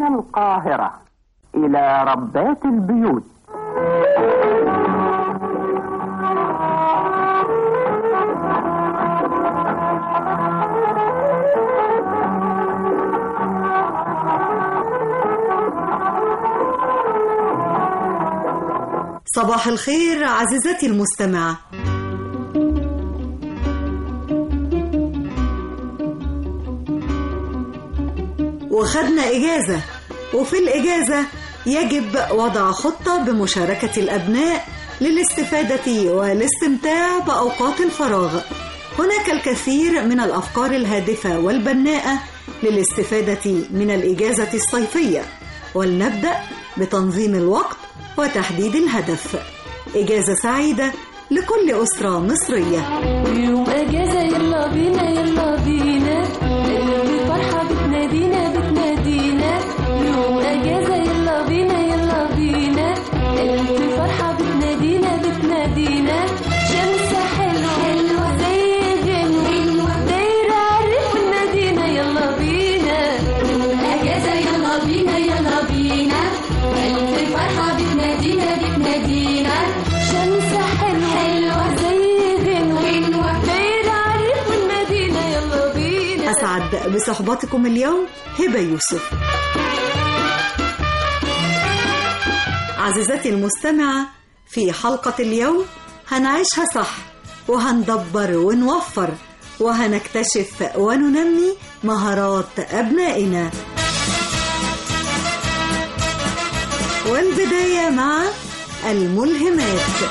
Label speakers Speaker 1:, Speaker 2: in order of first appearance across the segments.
Speaker 1: من القاهرة إلى ربات البيوت
Speaker 2: صباح الخير عزيزتي المستمعة وخدنا إجازة وفي الإجازة يجب وضع خطة بمشاركة الأبناء للاستفادة والاستمتاع بأوقات الفراغ هناك الكثير من الأفكار الهادفة والبناءة للاستفادة من الإجازة الصيفية ولنبدأ بتنظيم الوقت وتحديد الهدف إجازة سعيدة لكل أسرة مصرية
Speaker 3: يوم اجازه يلا بينا يلا بينا قلبي فرحه بتنادينا بتنادينا يوم اجازه يلا بينا يلا بينا قلبي فرحه بتنادينا بتنادينا شمس حلوه حلوه زي غنوه دايره عرف المدينه يلا بينا يوم اجازه يلا بينا يلا بينا قلبي فرحه بتنادينا بتنادينا شمس حلوه حلوه زي غنوه دايره عرف المدينه يلا بينا
Speaker 2: أسعد بصحبتكم اليوم هبة يوسف عزيزتي المستمعة في حلقة اليوم هنعيشها صح وهندبر ونوفر وهنكتشف وننمي مهارات أبنائنا والبداية مع الملهمات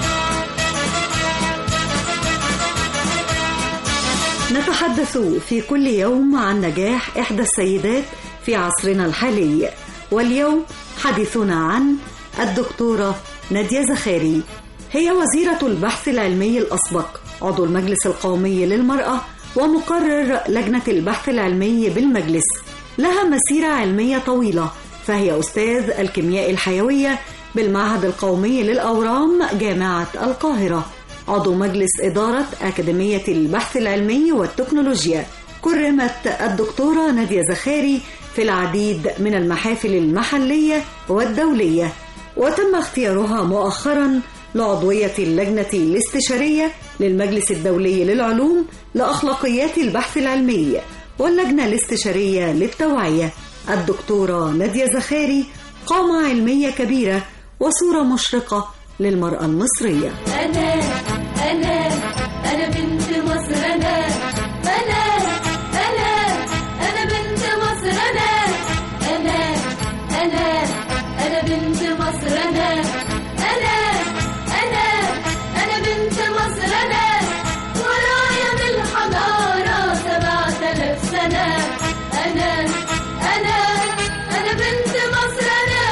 Speaker 2: نتحدث في كل يوم عن نجاح إحدى السيدات في عصرنا الحالي واليوم حديثنا عن الدكتورة نادية زخاري هي وزيرة البحث العلمي الأسبق عضو المجلس القومي للمرأة ومقرر لجنة البحث العلمي بالمجلس لها مسيرة علمية طويلة فهي أستاذ الكيمياء الحيوية بالمعهد القومي للأورام جامعة القاهرة عضو مجلس إدارة أكاديمية البحث العلمي والتكنولوجيا كرمت الدكتورة نادية زخاري في العديد من المحافل المحلية والدولية وتم اختيارها مؤخرا لعضوية اللجنة الاستشارية للمجلس الدولي للعلوم لأخلاقيات البحث العلمي واللجنة الاستشارية للتوعية الدكتورة نادية زخاري قامة علمية كبيرة وصورة مشرقة للمرأة المصرية
Speaker 3: أنا أنا أنا بنت مصر أنا أنا أنا أنا بنت مصر أنا أنا أنا أنا بنت مصر أنا أنا أنا أنا بنت مصر أنا ورايا من الحضارة سبعة آلاف سنة أنا أنا أنا بنت مصر أنا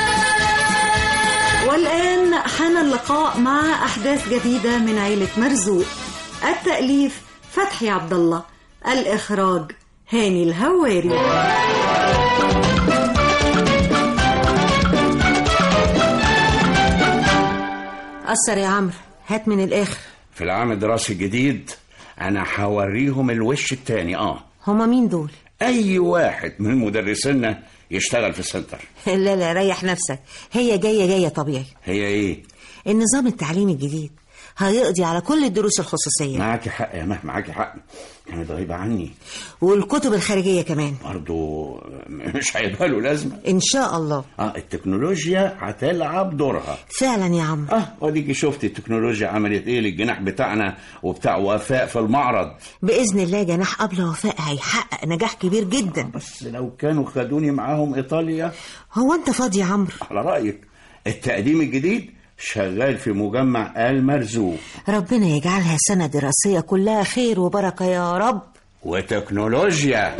Speaker 2: والآن حان اللقاء مع أحداث جديدة من عيلة مرزوق التأليف فتحي عبد الله الإخراج هاني الهواري
Speaker 4: أثر يا عمرو هات من الآخر
Speaker 5: في العام الدراسي الجديد انا هوريهم الوش التاني اه
Speaker 4: هما مين دول؟
Speaker 5: اي واحد من مدرسينا يشتغل في السنتر
Speaker 4: لا لا ريح نفسك هي جاية جاية طبيعي
Speaker 5: هي ايه
Speaker 4: النظام التعليمي الجديد هيقضي على كل الدروس الخصوصية
Speaker 5: معاكي حق يا مه معاكي حق كانت غايبة عني
Speaker 4: والكتب الخارجية كمان
Speaker 5: برضو مش هيبقى له لازمة
Speaker 4: إن شاء الله
Speaker 5: اه التكنولوجيا هتلعب دورها
Speaker 4: فعلا يا عم
Speaker 5: اه وديكي شفتي التكنولوجيا عملت ايه للجناح بتاعنا وبتاع وفاء في المعرض
Speaker 4: بإذن الله جناح قبل وفاء هيحقق نجاح كبير جدا
Speaker 5: بس لو كانوا خدوني معاهم ايطاليا
Speaker 4: هو أنت فاضي يا عمرو
Speaker 5: على رأيك التقديم الجديد شغال في مجمع المرزوق
Speaker 4: ربنا يجعلها سنة دراسية كلها خير وبركة يا رب
Speaker 5: وتكنولوجيا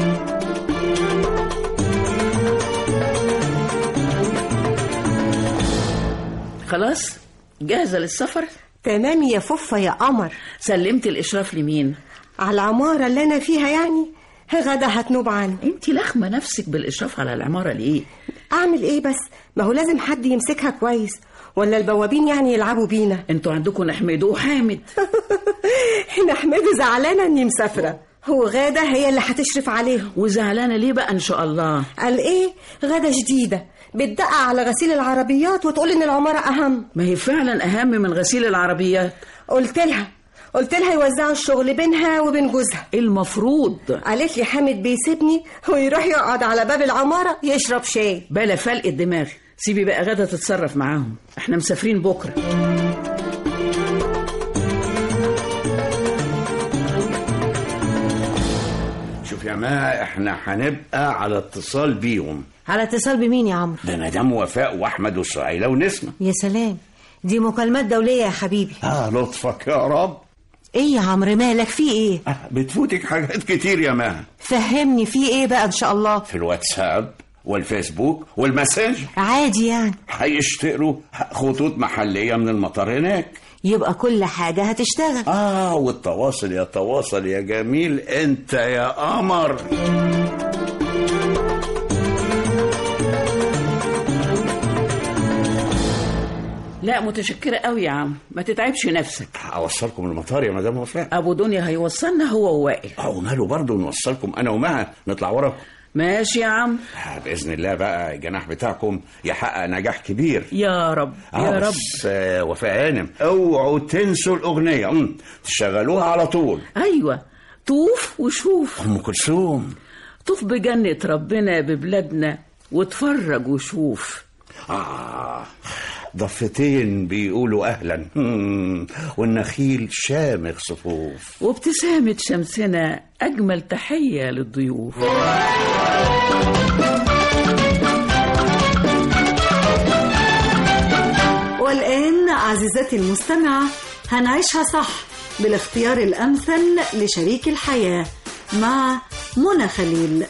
Speaker 6: خلاص جاهزة للسفر
Speaker 7: تمام يا فوفا يا قمر
Speaker 6: سلمت الإشراف لمين
Speaker 7: على العمارة اللي أنا فيها يعني غدا هتنوب عني
Speaker 6: انت لخمة نفسك بالإشراف على العمارة ليه
Speaker 7: أعمل إيه بس ما هو لازم حد يمسكها كويس ولا البوابين يعني يلعبوا بينا
Speaker 6: انتوا عندكم نحمده وحامد
Speaker 7: نحمده زعلانة إني مسافرة هو غادة هي اللي هتشرف عليهم
Speaker 6: وزعلانة ليه بقى إن شاء الله
Speaker 7: قال ايه غادة جديدة بتدقق على غسيل العربيات وتقول ان العمارة اهم
Speaker 6: ما هي فعلا أهم من غسيل العربيات
Speaker 7: قلت لها قلت لها يوزعوا الشغل بينها وبين جوزها
Speaker 6: المفروض
Speaker 7: قالت لي حامد بيسيبني ويروح يقعد على باب العمارة يشرب شاي
Speaker 6: بلا فلق الدماغ سيبي بقى غدا تتصرف معاهم احنا مسافرين بكرة
Speaker 5: شوف يا ما احنا هنبقى على اتصال بيهم
Speaker 4: على اتصال بمين يا عمرو
Speaker 5: ده مدام وفاء واحمد وسهيله ونسمه
Speaker 4: يا سلام دي مكالمات دولية يا حبيبي
Speaker 5: اه لطفك يا رب
Speaker 4: ايه يا عمرو مالك في ايه
Speaker 5: آه بتفوتك حاجات كتير يا ما
Speaker 4: فهمني في ايه بقى ان شاء الله
Speaker 5: في الواتساب والفيسبوك والماسنجر
Speaker 4: عادي يعني
Speaker 5: هيشتروا خطوط محليه من المطار هناك
Speaker 4: يبقى كل حاجة هتشتغل
Speaker 5: اه والتواصل يا تواصل يا جميل انت يا قمر
Speaker 6: لا متشكرة قوي يا عم ما تتعبش نفسك
Speaker 5: اوصلكم المطار يا مدام وفاء
Speaker 6: أبو دنيا هيوصلنا هو ووائل
Speaker 5: اه وماله برضه نوصلكم انا ومها نطلع وراكم
Speaker 6: ماشي يا عم
Speaker 5: آه، باذن الله بقى الجناح بتاعكم يحقق نجاح كبير
Speaker 6: يا رب
Speaker 5: اه
Speaker 6: يا رب
Speaker 5: بس آه، وفاء هانم اوعوا تنسوا الاغنيه مم، تشغلوها على طول
Speaker 6: أيوة طوف وشوف
Speaker 5: ام كلثوم
Speaker 6: طوف بجنة ربنا ببلادنا واتفرج وشوف
Speaker 5: آه ضفتين بيقولوا أهلا مم، والنخيل شامخ صفوف
Speaker 6: وابتسامة شمسنا أجمل تحية للضيوف
Speaker 2: والآن عزيزتي المستمعة هنعيشها صح بالاختيار الأمثل لشريك الحياة مع منى خليل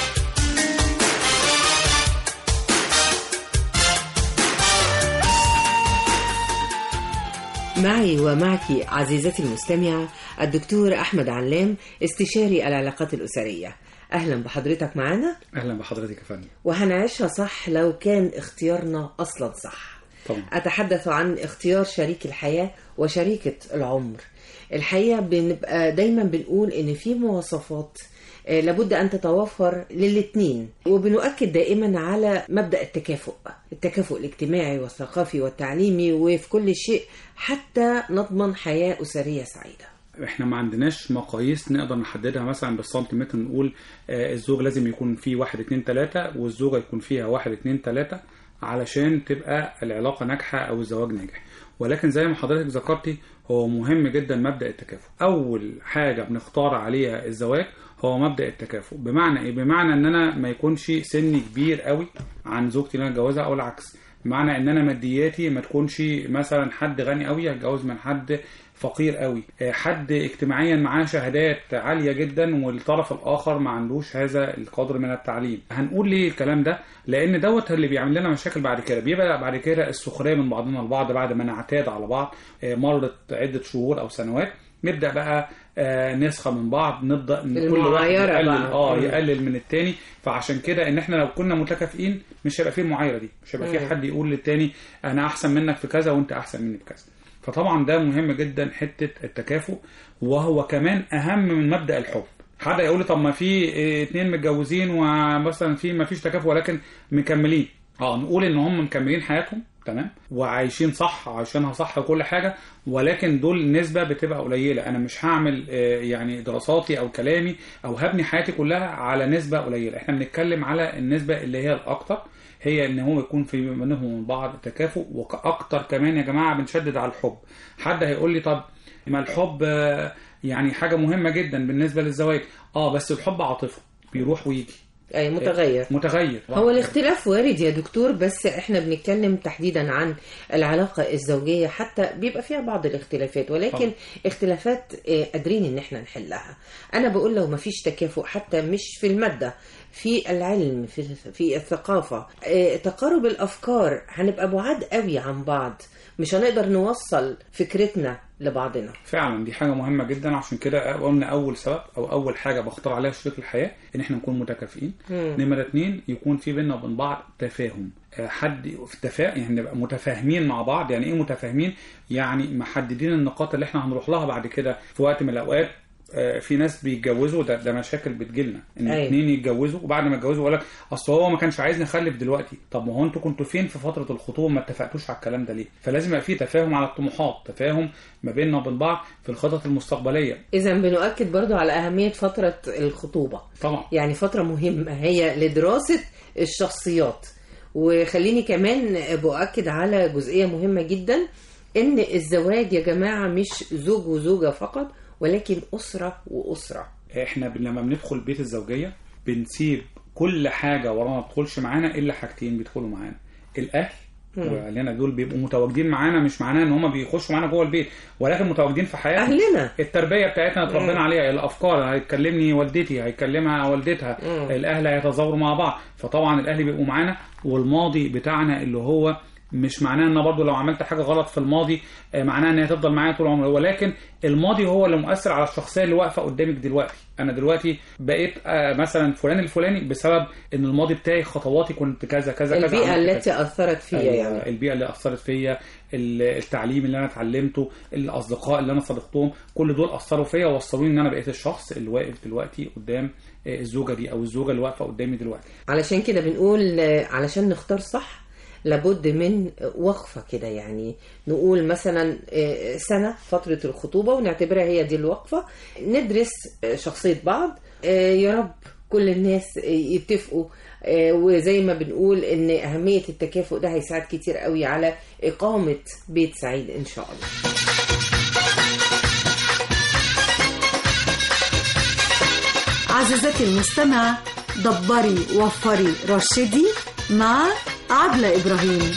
Speaker 8: معي ومعك عزيزتي المستمعة الدكتور أحمد علام استشاري العلاقات الأسرية أهلا بحضرتك معنا
Speaker 9: اهلا بحضرتك يا فندم
Speaker 8: وهنعيشها صح لو كان اختيارنا أصلا صح
Speaker 9: طبعا
Speaker 8: أتحدث عن اختيار شريك الحياة وشريكة العمر الحقيقة بنبقى دايما بنقول إن في مواصفات آه، لابد أن تتوفر للاتنين وبنؤكد دائما على مبدأ التكافؤ التكافؤ الاجتماعي والثقافي والتعليمي وفي كل شيء حتى نضمن حياة أسرية سعيدة
Speaker 9: احنا ما عندناش مقاييس نقدر نحددها مثلا بالسنتيمتر نقول آه، الزوج لازم يكون فيه واحد اتنين تلاتة والزوجة يكون فيها واحد اتنين تلاتة علشان تبقى العلاقة ناجحة أو الزواج ناجح ولكن زي ما حضرتك ذكرتي هو مهم جدا مبدأ التكافؤ أول حاجة بنختار عليها الزواج هو مبدأ التكافؤ بمعنى إيه؟ بمعنى إن أنا ما يكونش سني كبير قوي عن زوجتي اللي أنا اتجوزها أو العكس بمعنى ان انا مادياتي ما تكونش مثلا حد غني قوي هتجوز من حد فقير قوي آه، حد اجتماعيا معاه شهادات عاليه جدا والطرف الاخر ما عندوش هذا القدر من التعليم هنقول ليه الكلام ده لان دوت اللي بيعمل لنا مشاكل بعد كده بيبقى بعد كده السخريه من بعضنا البعض بعد ما نعتاد على بعض آه، مرت عده شهور او سنوات نبدا بقى آه، نسخه من بعض نبدا إن كل واحد
Speaker 8: المعايرة
Speaker 9: يقلل
Speaker 8: بقى.
Speaker 9: اه
Speaker 8: مم.
Speaker 9: يقلل من التاني فعشان كده ان احنا لو كنا متكافئين مش هيبقى فيه المعايره دي مش هيبقى فيه
Speaker 8: مم.
Speaker 9: حد يقول للتاني انا احسن منك في كذا وانت احسن مني في كذا فطبعا ده مهم جدا حته التكافؤ وهو كمان اهم من مبدا الحب حد يقول لي طب ما في إيه، اتنين متجوزين ومثلا في ما فيش تكافؤ ولكن مكملين اه نقول ان هم مكملين حياتهم تمام وعايشين صح عايشينها صح وكل حاجه ولكن دول نسبه بتبقى قليله انا مش هعمل آه، يعني دراساتي او كلامي او هبني حياتي كلها على نسبه قليله احنا بنتكلم على النسبه اللي هي الاكتر هي ان هو يكون في منهم ومن بعض تكافؤ واكتر كمان يا جماعه بنشدد على الحب حد هيقول لي طب ما الحب آه، يعني حاجه مهمه جدا بالنسبه للزواج اه بس الحب عاطفه بيروح ويجي
Speaker 8: أي متغير
Speaker 9: متغير
Speaker 8: هو الاختلاف وارد يا دكتور بس احنا بنتكلم تحديدا عن العلاقة الزوجية حتى بيبقى فيها بعض الاختلافات ولكن
Speaker 9: طبعا.
Speaker 8: اختلافات آه، قادرين ان احنا نحلها انا بقول لو ما فيش تكافؤ حتى مش في المادة في العلم في في الثقافة آه، تقارب الافكار هنبقى بعاد قوي عن بعض مش هنقدر نوصل فكرتنا لبعضنا
Speaker 9: فعلا دي حاجه مهمه جدا عشان كده قلنا اول سبب او اول حاجه بختار عليها شريك الحياه ان احنا نكون متكافئين
Speaker 8: مم.
Speaker 9: نمره اتنين يكون في بيننا وبين بعض تفاهم آه، حد في التفاهم يعني نبقى متفاهمين مع بعض يعني ايه متفاهمين يعني محددين النقاط اللي احنا هنروح لها بعد كده في وقت من الاوقات آه، في ناس بيتجوزوا ده ده مشاكل بتجيلنا ان
Speaker 8: أيوة.
Speaker 9: اتنين يتجوزوا وبعد ما يتجوزوا يقول لك اصل هو ما كانش عايز نخلف دلوقتي طب ما هو انتوا كنتوا فين في فتره الخطوبه ما اتفقتوش على الكلام ده ليه فلازم يبقى في تفاهم على الطموحات تفاهم ما بيننا وبين بعض في الخطط المستقبليه
Speaker 8: اذا بنؤكد برضو على اهميه فتره الخطوبه
Speaker 9: طبعا
Speaker 8: يعني فتره مهمه هي لدراسه الشخصيات وخليني كمان بؤكد على جزئيه مهمه جدا ان الزواج يا جماعه مش زوج وزوجه فقط ولكن اسره واسره
Speaker 9: احنا بن- لما بندخل بيت الزوجيه بنسيب كل حاجه ورانا ما تدخلش معانا الا حاجتين بيدخلوا معانا الاهل
Speaker 8: مم.
Speaker 9: واهلنا دول بيبقوا متواجدين معانا مش معناه ان هم بيخشوا معانا جوه البيت ولكن متواجدين في حياتنا
Speaker 8: اهلنا
Speaker 9: التربيه بتاعتنا
Speaker 8: مم.
Speaker 9: اتربينا عليها الافكار هيتكلمني والدتي هيكلمها والدتها
Speaker 8: مم.
Speaker 9: الاهل هيتزاوروا مع بعض فطبعا الاهل بيبقوا معانا والماضي بتاعنا اللي هو مش معناه ان برضو لو عملت حاجه غلط في الماضي آه، معناه ان هي تفضل معايا طول عمري ولكن الماضي هو اللي مؤثر على الشخصيه اللي واقفه قدامك دلوقتي انا دلوقتي بقيت آه، مثلا فلان الفلاني بسبب ان الماضي بتاعي خطواتي كنت كذا كذا كذا
Speaker 8: البيئه
Speaker 9: عملت
Speaker 8: التي
Speaker 9: كذا.
Speaker 8: اثرت فيها
Speaker 9: أيوة،
Speaker 8: يعني
Speaker 9: البيئه اللي اثرت فيا ال- التعليم اللي انا اتعلمته الاصدقاء اللي انا صادقتهم كل دول اثروا فيا ووصلوني ان انا بقيت الشخص اللي واقف دلوقتي قدام آه، الزوجه دي او الزوجه اللي واقفه قدامي دلوقتي
Speaker 8: علشان كده بنقول آه، علشان نختار صح لابد من وقفة كده يعني نقول مثلا آه، سنة فترة الخطوبة ونعتبرها هي دي الوقفة ندرس آه، شخصية بعض آه، يا رب كل الناس آه، يتفقوا آه، وزي ما بنقول ان اهمية التكافؤ ده هيساعد كتير قوي على اقامة بيت سعيد ان شاء الله
Speaker 2: عزيزتي المستمعة دبري وفري رشدي مع عبلة إبراهيم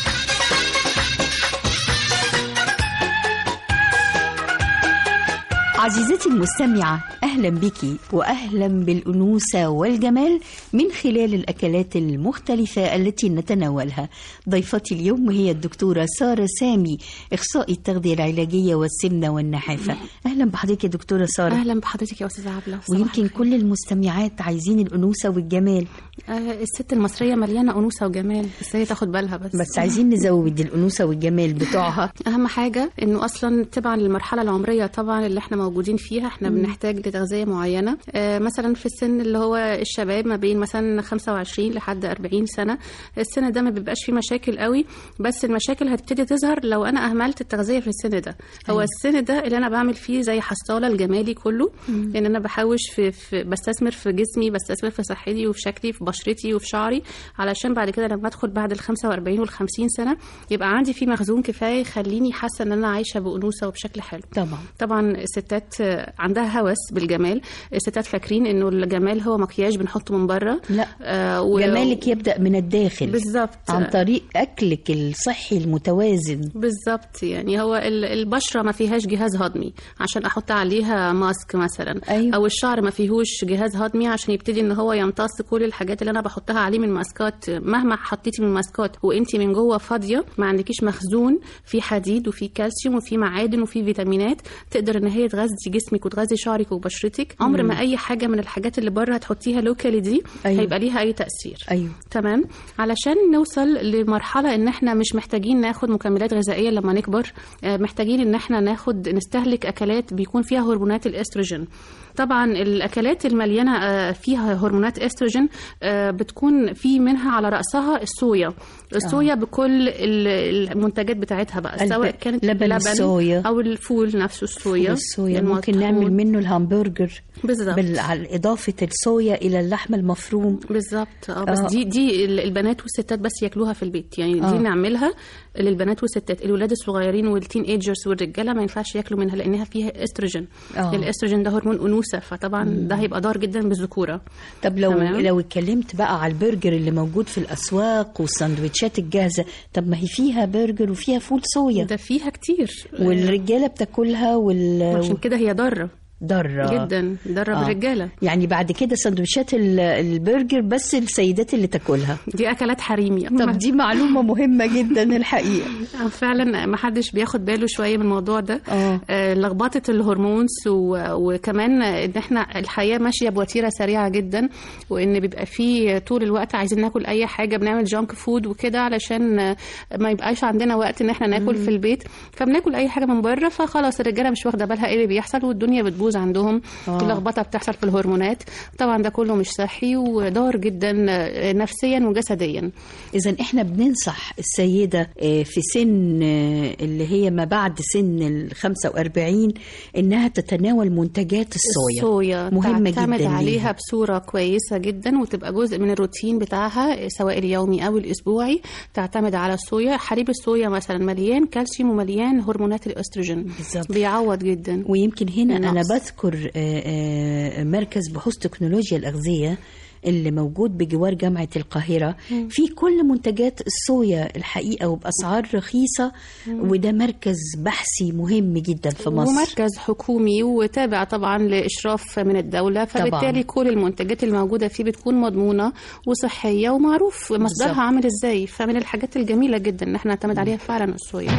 Speaker 10: عزيزتي المستمعة أهلا بك وأهلا بالأنوثة والجمال من خلال الأكلات المختلفة التي نتناولها ضيفتي اليوم هي الدكتورة سارة سامي إخصائي التغذية العلاجية والسمنة والنحافة أهلا بحضرتك يا دكتورة سارة
Speaker 11: اهلا بحضرتك يا استاذه عبله صباح
Speaker 10: ويمكن
Speaker 11: الخير.
Speaker 10: كل المستمعات عايزين الأنوثة والجمال
Speaker 11: آه الست المصريه مليانه انوثه وجمال بس هي تاخد بالها بس
Speaker 10: بس عايزين نزود الأنوثة والجمال بتوعها
Speaker 11: اهم حاجه انه اصلا تبعا للمرحله العمريه طبعا اللي احنا موجودين فيها احنا
Speaker 10: مم.
Speaker 11: بنحتاج لتغذيه معينه آه مثلا في السن اللي هو الشباب ما بين مثلا 25 لحد 40 سنه السن ده ما بيبقاش فيه مشاكل قوي بس المشاكل هتبتدي تظهر لو انا اهملت التغذيه في السن ده هو
Speaker 10: أيوة.
Speaker 11: السن ده اللي انا بعمل فيه زي حصاله الجمالي كله
Speaker 10: مم.
Speaker 11: لان انا بحوش في, في بستثمر في جسمي بستثمر في صحتي وفي شكلي في بشرتي وفي شعري علشان بعد كده لما ادخل بعد ال 45 وال 50 سنه يبقى عندي في مخزون كفايه يخليني حاسه ان انا عايشه بانوثه وبشكل حلو
Speaker 10: طبعا
Speaker 11: طبعا الستات عندها هوس بالجمال الستات فاكرين انه الجمال هو مكياج بنحطه من بره
Speaker 10: لا
Speaker 11: آه و...
Speaker 10: جمالك يبدأ من الداخل
Speaker 11: بالظبط
Speaker 10: عن طريق أكلك الصحي المتوازن
Speaker 11: بالظبط يعني هو ال- البشره ما فيهاش جهاز هضمي عشان احط عليها ماسك مثلا
Speaker 10: أيوة.
Speaker 11: او الشعر ما فيهوش جهاز هضمي عشان يبتدي ان هو يمتص كل الحاجات اللي انا بحطها عليه من ماسكات مهما حطيتي من ماسكات وانت من جوه فاضيه ما عندكيش مخزون في حديد وفي كالسيوم وفي معادن وفي فيتامينات تقدر ان هي تغذي جسمك وتغذي شعرك وبشرتك عمر
Speaker 10: مم.
Speaker 11: ما اي حاجه من الحاجات اللي بره هتحطيها لوكالي دي
Speaker 10: أيوة.
Speaker 11: هيبقى ليها اي تاثير
Speaker 10: أيوه
Speaker 11: تمام علشان نوصل لمرحلة ان احنا مش محتاجين ناخد مكملات غذائية لما نكبر آه، محتاجين ان احنا ناخد نستهلك اكلات بيكون فيها هرمونات الاستروجين طبعا الاكلات المليانه آه، فيها هرمونات استروجين آه، بتكون في منها على راسها الصويا الصويا بكل ال- المنتجات بتاعتها بقى
Speaker 10: الب-
Speaker 11: سواء كانت
Speaker 10: لبن
Speaker 11: لبن
Speaker 10: الصويا.
Speaker 11: او الفول نفسه الصويا
Speaker 10: الصويا
Speaker 11: المطحون.
Speaker 10: ممكن نعمل منه الهامبرجر
Speaker 11: بالظبط
Speaker 10: بال... على إضافة الصويا إلى اللحم المفروم
Speaker 11: بالظبط اه بس
Speaker 10: آه.
Speaker 11: دي دي ال- البنات والستات بس ياكلوها في البيت يعني دي
Speaker 10: آه.
Speaker 11: نعملها للبنات والستات الولاد الصغيرين والتين ايجرز والرجاله ما ينفعش ياكلوا منها لانها فيها استروجين
Speaker 10: آه.
Speaker 11: الاستروجين ده هرمون انوثه فطبعا ده هيبقى ضار جدا بالذكوره
Speaker 10: طب لو
Speaker 11: تمام.
Speaker 10: لو اتكلمت بقى على البرجر اللي موجود في الأسواق والسندوتشات الجاهزة طب ما هي فيها برجر وفيها فول صويا
Speaker 11: ده فيها كتير
Speaker 10: والرجالة بتاكلها وال
Speaker 11: عشان كده هي ضاره
Speaker 10: ضارة
Speaker 11: جدا ضاره
Speaker 10: آه.
Speaker 11: بالرجاله
Speaker 10: يعني بعد كده سندوتشات ال- البرجر بس السيدات اللي تاكلها
Speaker 11: دي اكلات حريمي
Speaker 10: طب دي معلومة مهمة جدا الحقيقة
Speaker 11: فعلا ما حدش بياخد باله شويه من الموضوع ده
Speaker 10: اه
Speaker 11: آه، لخبطه الهرمونز و- وكمان ان احنا الحياه ماشيه بوتيره سريعه جدا وان بيبقى في طول الوقت عايزين ناكل اي حاجه بنعمل جانك فود وكده علشان آه، ما يبقاش عندنا وقت ان احنا ناكل في البيت فبناكل اي حاجه من بره فخلاص الرجاله مش واخده بالها ايه اللي بيحصل والدنيا بتبوظ ايشوز عندهم
Speaker 10: آه.
Speaker 11: في لخبطه بتحصل في الهرمونات طبعا ده كله مش صحي وضار جدا آه، نفسيا وجسديا
Speaker 10: إذا إحنا بننصح السيدة آه، في سن آه، اللي هي ما بعد سن ال 45 إنها تتناول منتجات الصويا
Speaker 11: الصويا
Speaker 10: مهمة
Speaker 11: تعتمد
Speaker 10: جدا
Speaker 11: عليها
Speaker 10: ليها.
Speaker 11: بصورة كويسة جدا وتبقى جزء من الروتين بتاعها سواء اليومي أو الأسبوعي تعتمد على الصويا حليب الصويا مثلا مليان كالسيوم ومليان هرمونات الأستروجين
Speaker 10: بالظبط.
Speaker 11: بيعوض جدا
Speaker 10: ويمكن هنا أنا
Speaker 11: النقص.
Speaker 10: بذكر آه، آه، مركز بحوث تكنولوجيا الأغذية اللي موجود بجوار جامعة القاهرة في كل منتجات الصويا الحقيقة وبأسعار رخيصة وده مركز بحثي مهم جدا في مصر
Speaker 11: ومركز حكومي وتابع طبعا لإشراف من الدولة فبالتالي كل المنتجات الموجودة فيه بتكون مضمونة وصحية ومعروف
Speaker 10: بالظبط.
Speaker 11: مصدرها عامل ازاي فمن الحاجات الجميلة جدا ان احنا نعتمد عليها فعلا الصويا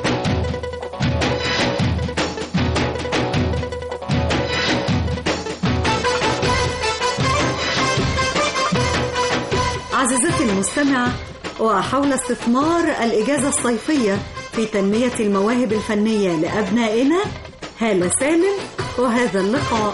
Speaker 2: عزيزتي المستمعة وحول استثمار الإجازة الصيفية في تنمية المواهب الفنية لأبنائنا هالة سالم وهذا اللقاء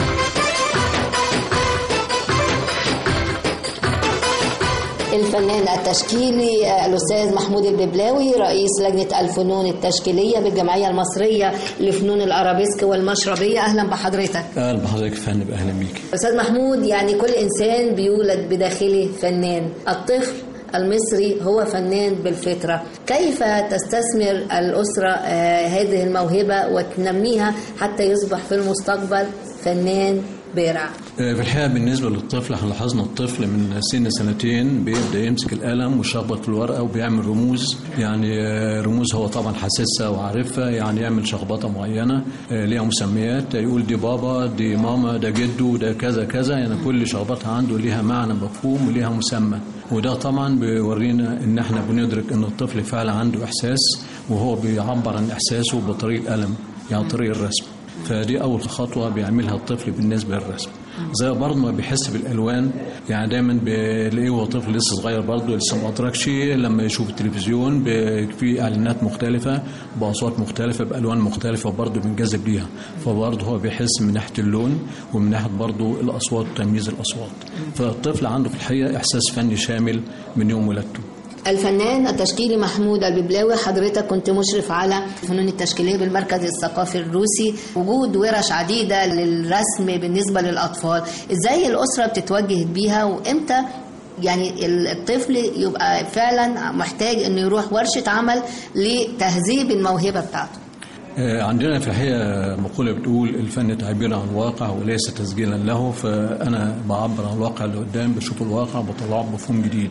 Speaker 12: الفنان التشكيلي آه، الأستاذ محمود الببلاوي رئيس لجنة الفنون التشكيلية بالجمعية المصرية لفنون الأرابيسك والمشربية أهلا بحضرتك
Speaker 13: اهلا بحضرتك يا فندم اهلا بيك
Speaker 12: أستاذ محمود يعني كل إنسان بيولد بداخله فنان الطفل المصري هو فنان بالفطرة كيف تستثمر الأسرة آه، هذه الموهبة وتنميها حتى يصبح في المستقبل فنان بارع
Speaker 13: آه، في الحقيقه بالنسبه للطفل احنا لاحظنا الطفل من سن سنتين بيبدا يمسك القلم ويشخبط في الورقه وبيعمل رموز يعني آه، رموز هو طبعا حاسسها وعارفها يعني يعمل شخبطه معينه آه، ليها مسميات يقول دي بابا دي ماما ده جدو ده كذا كذا يعني كل شخبطه عنده ليها معنى مفهوم وليها مسمى وده طبعا بيورينا ان احنا بندرك ان الطفل فعلا عنده احساس وهو بيعبر عن احساسه بطريق القلم يعني طريق الرسم فدي اول خطوه بيعملها الطفل بالنسبه للرسم زي برضه ما بيحس بالالوان يعني دايما بيلاقيه هو طفل لسه صغير برضه لسه ما ادركش لما يشوف التلفزيون ب- في اعلانات مختلفه باصوات مختلفه بالوان مختلفه برضه بينجذب ليها فبرضه هو بيحس من ناحيه اللون ومن ناحيه برضه الاصوات وتمييز الاصوات فالطفل عنده في الحقيقه احساس فني شامل من يوم ولادته
Speaker 12: الفنان التشكيلي محمود الببلاوي حضرتك كنت مشرف على الفنون التشكيلية بالمركز الثقافي الروسي وجود ورش عديدة للرسم بالنسبة للأطفال إزاي الأسرة بتتوجه بيها وإمتى يعني الطفل يبقى فعلا محتاج انه يروح ورشة عمل لتهذيب الموهبة بتاعته
Speaker 13: آه، عندنا في الحقيقة مقولة بتقول الفن تعبير عن الواقع وليس تسجيلا له فأنا بعبر عن الواقع اللي قدام بشوف الواقع بطلعه بمفهوم جديد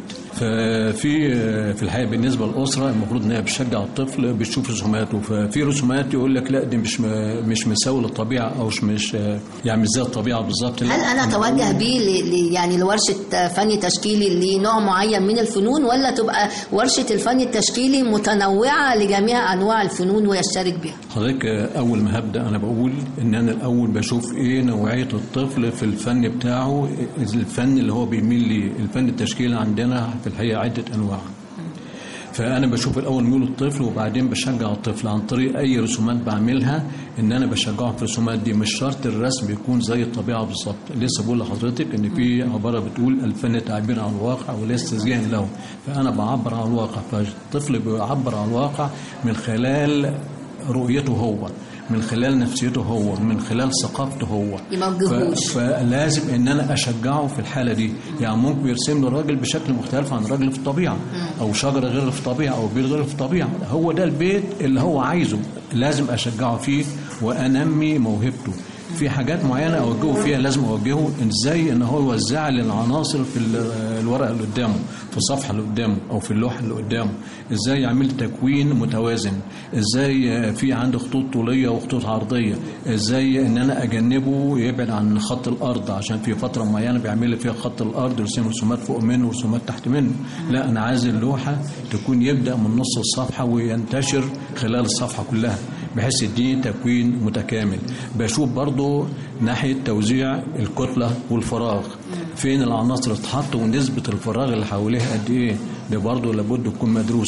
Speaker 13: ففي آه، في الحقيقة بالنسبة للأسرة المفروض إنها بتشجع الطفل بتشوف رسوماته ففي رسومات يقول لك لا دي مش م- مش مساوي للطبيعة أو مش مش آه، يعني مش زي الطبيعة بالظبط لا.
Speaker 12: هل انا اتوجه بيه ل- ل- يعني لورشة فن تشكيلي لنوع معين من الفنون ولا تبقى ورشة الفن التشكيلي متنوعة لجميع انواع الفنون ويشترك بها
Speaker 13: حضرتك اول ما هبدا انا بقول ان انا الاول بشوف ايه نوعيه الطفل في الفن بتاعه الفن اللي هو بيميل ليه الفن التشكيلي عندنا في الحقيقه عده انواع فانا بشوف الاول ميول الطفل وبعدين بشجع الطفل عن طريق اي رسومات بعملها ان انا بشجعه في الرسومات دي مش شرط الرسم يكون زي الطبيعه بالظبط لسه بقول لحضرتك ان في عباره بتقول الفن تعبير عن الواقع وليس تسجيلا له فانا بعبر عن الواقع فالطفل بيعبر عن الواقع من خلال رؤيته هو من خلال نفسيته هو من خلال ثقافته هو
Speaker 12: يموجهوش.
Speaker 13: ف- فلازم ان انا اشجعه في الحاله دي يعني ممكن يرسم له الراجل بشكل مختلف عن الراجل في الطبيعه او شجره غير في الطبيعه او بيت غير في الطبيعه هو ده البيت اللي هو عايزه لازم اشجعه فيه وانمي موهبته في حاجات معينه اوجهه فيها لازم اوجهه ازاي ان هو يوزع لي العناصر في ال- الورقه اللي قدامه في الصفحه اللي قدامه او في اللوحه اللي قدامه ازاي يعمل تكوين متوازن ازاي آه، في عنده خطوط طوليه وخطوط عرضيه ازاي ان انا اجنبه يبعد عن خط الارض عشان في فتره معينه بيعمل لي فيها خط الارض يرسم رسومات فوق منه ورسومات تحت منه لا انا عايز اللوحه تكون يبدا من نص الصفحه وينتشر خلال الصفحه كلها بحيث يديني تكوين متكامل بشوف برضو ناحيه توزيع الكتله والفراغ فين العناصر اللي تتحط ونسبه الفراغ اللي حواليها قد ايه ده برضو لابد تكون مدروسه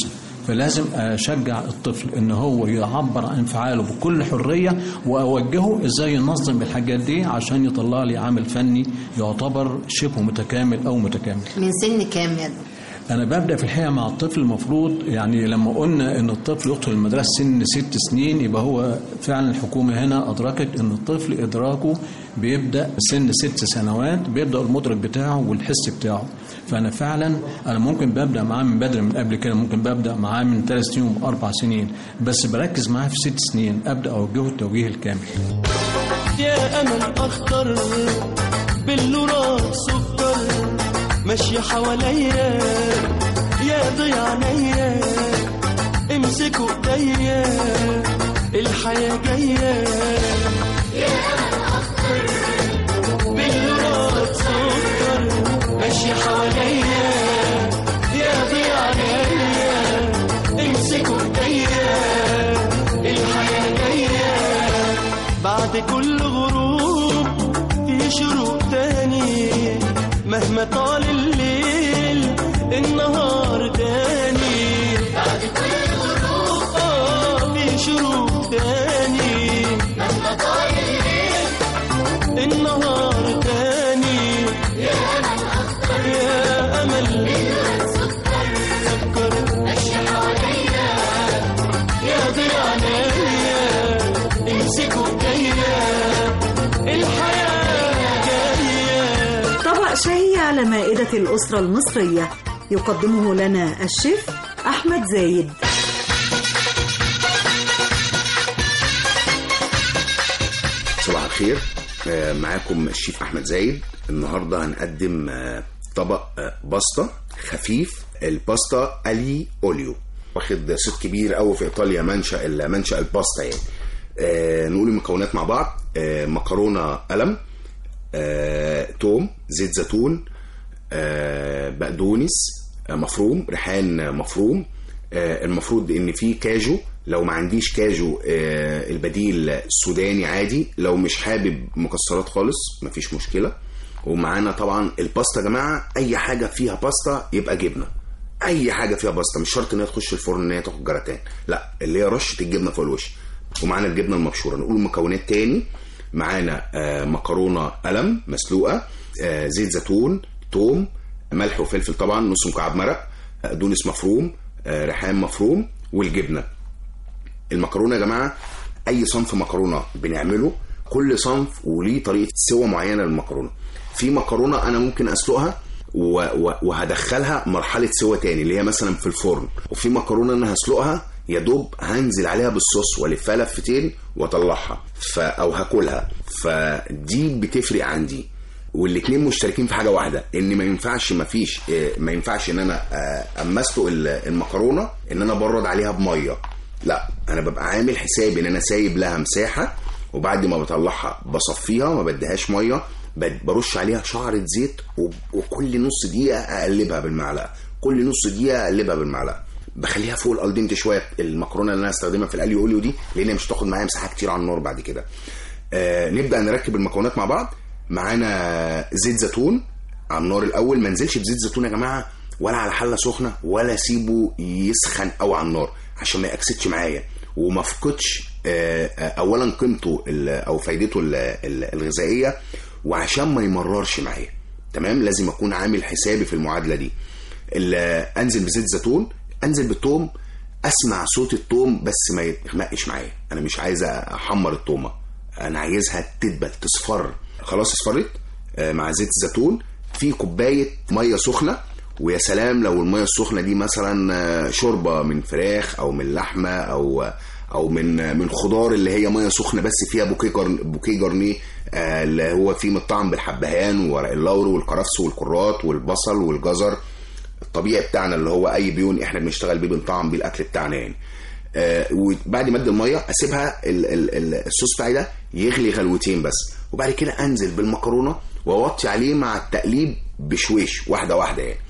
Speaker 13: فلازم اشجع الطفل ان هو يعبر عن انفعاله بكل حريه واوجهه ازاي ينظم الحاجات دي عشان يطلع لي عمل فني يعتبر شبه متكامل او متكامل
Speaker 12: من سن كام يا دكتور؟
Speaker 13: انا ببدا في الحقيقه مع الطفل المفروض يعني لما قلنا ان الطفل يدخل المدرسه سن ست سنين يبقى هو فعلا الحكومه هنا ادركت ان الطفل ادراكه بيبدا سن ست سنوات بيبدا المدرك بتاعه والحس بتاعه فانا فعلا انا ممكن ببدا معاه من بدري من قبل كده ممكن ببدا معاه من ثلاث سنين واربع سنين بس بركز معاه في ست سنين ابدا اوجهه التوجيه الكامل
Speaker 14: يا امل اخضر باللورا سكر ماشية حواليا يا ضيع عينيا امسكوا ايديا الحياة جاية يا امل اخضر باللورا سكر ماشية حواليا يا ضيع عينيا امسكوا ايديا الحياة جاية بعد كل غروب في شروق تاني مهما طال الليل النهار تاني بعد كل غروب اه في شروق تاني مهما طال الليل النهار تاني يا امل اخضر يا امل سكر سكر ماشي حواليا يا ضيع عينيا امسكوا ايديا الحياه جايه
Speaker 2: طبق شهي على مائدة الأسرة المصرية يقدمه لنا الشيف أحمد زايد
Speaker 15: صباح الخير آه، معاكم الشيف احمد زايد النهارده هنقدم آه، طبق آه، باستا خفيف الباستا الي اوليو واخد صيت كبير قوي في ايطاليا منشا ال- منشا الباستا يعني آه، نقول المكونات مع بعض آه، مكرونه قلم آه، توم زيت زيتون آه، بقدونس آه، مفروم ريحان مفروم آه، المفروض ان في كاجو لو ما عنديش كاجو آه، البديل سوداني عادي لو مش حابب مكسرات خالص مفيش مشكله ومعانا طبعا الباستا يا جماعه اي حاجه فيها باستا يبقى جبنه اي حاجه فيها باستا مش شرط ان هي تخش الفرن ان هي تاخد جراتان لا اللي هي رشه الجبنه فوق الوش ومعانا الجبنه المبشوره نقول مكونات تاني معانا آه، مكرونه قلم مسلوقه آه، زيت زيتون توم ملح وفلفل طبعا نص مكعب مرق بقدونس مفروم آه، ريحان مفروم والجبنه المكرونه يا جماعه اي صنف مكرونه بنعمله كل صنف وليه طريقه سوى معينه للمكرونه في مكرونه انا ممكن اسلقها و... و... وهدخلها مرحله سوى تاني اللي هي مثلا في الفرن وفي مكرونه انا هسلقها يا دوب هنزل عليها بالصوص والفها لفتين واطلعها ف... او هاكلها فدي بتفرق عندي والاتنين مشتركين في حاجه واحده ان ما ينفعش ما فيش آه، ما ينفعش ان انا آه، اما اسلق ال- المكرونه ان انا برد عليها بميه لا انا ببقى عامل حسابي ان انا سايب لها مساحه وبعد ما بطلعها بصفيها ما بديهاش ميه بد- برش عليها شعرة زيت وب- وكل نص دقيقة أقلبها بالمعلقة كل نص دقيقة أقلبها بالمعلقة بخليها فوق الالدنت شوية المكرونة اللي أنا هستخدمها في القلي أوليو دي لأن هي مش هتاخد معايا مساحة كتير على النار بعد كده آه نبدأ نركب المكونات مع بعض معانا زيت زيتون على النار الأول ما نزلش بزيت زيتون يا جماعة ولا على حلة سخنة ولا سيبه يسخن قوي على النار عشان ما يأكسدش معايا وما فقدش آه، آه، اولا قيمته ال- او فايدته ال- ال- الغذائيه وعشان ما يمررش معايا تمام لازم اكون عامل حسابي في المعادله دي ال- انزل بزيت زيتون انزل بالثوم اسمع صوت الثوم بس ما يغمقش معايا انا مش عايز احمر الثومه انا عايزها تدبل تصفر خلاص اصفرت آه، مع زيت الزيتون في كوبايه ميه سخنه ويا سلام لو الميه السخنه دي مثلا آه، شوربه من فراخ او من لحمه او او من من خضار اللي هي ميه سخنه بس فيها بوكيه جرن بوكيه جرنيه آه، اللي هو فيه مطعم بالحبهان وورق اللوري والكرفس والكرات والبصل والجزر الطبيعي بتاعنا اللي هو اي بيون احنا بنشتغل بيه بنطعم بيه الاكل بتاعنا يعني آه وبعد ما ادي الميه اسيبها ال- ال- ال- الصوص بتاعي ده يغلي غلوتين بس وبعد كده انزل بالمكرونه واوطي عليه مع التقليب بشويش واحده واحده يعني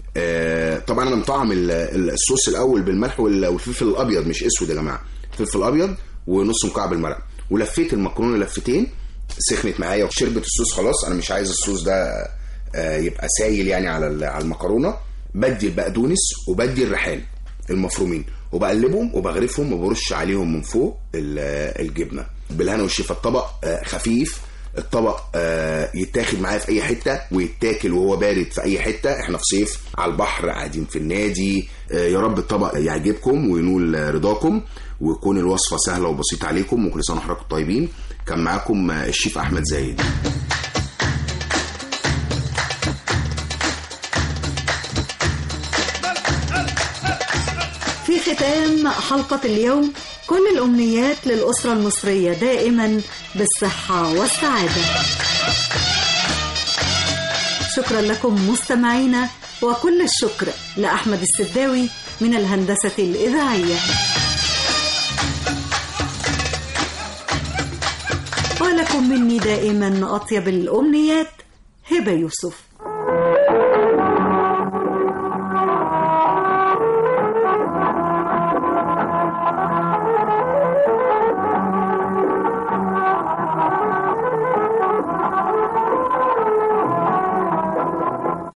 Speaker 15: آه طبعا انا مطعم ال- ال- الصوص الاول بالملح وال- والفلفل الابيض مش اسود يا جماعه فلفل ابيض ونص مكعب المرق ولفيت المكرونه لفتين سخنت معايا وشربت الصوص خلاص انا مش عايز الصوص ده آه، يبقى سايل يعني على ال- على المكرونه بدي البقدونس وبدي الريحان المفرومين وبقلبهم وبغرفهم وبرش عليهم من فوق ال- الجبنه بالهنا والشفا الطبق آه، خفيف الطبق آه، يتاخد معايا في اي حته ويتاكل وهو بارد في اي حته احنا في صيف على البحر قاعدين في النادي آه، يا رب الطبق يعجبكم وينول آه، رضاكم ويكون الوصفه سهله وبسيطه عليكم وكل سنه وحضراتكم طيبين كان معاكم آه، الشيف احمد زايد
Speaker 2: في ختام حلقة اليوم كل الأمنيات للأسرة المصرية دائما بالصحة والسعادة شكرا لكم مستمعينا وكل الشكر لأحمد السداوي من الهندسة الإذاعية ولكم مني دائما أطيب الأمنيات هبة يوسف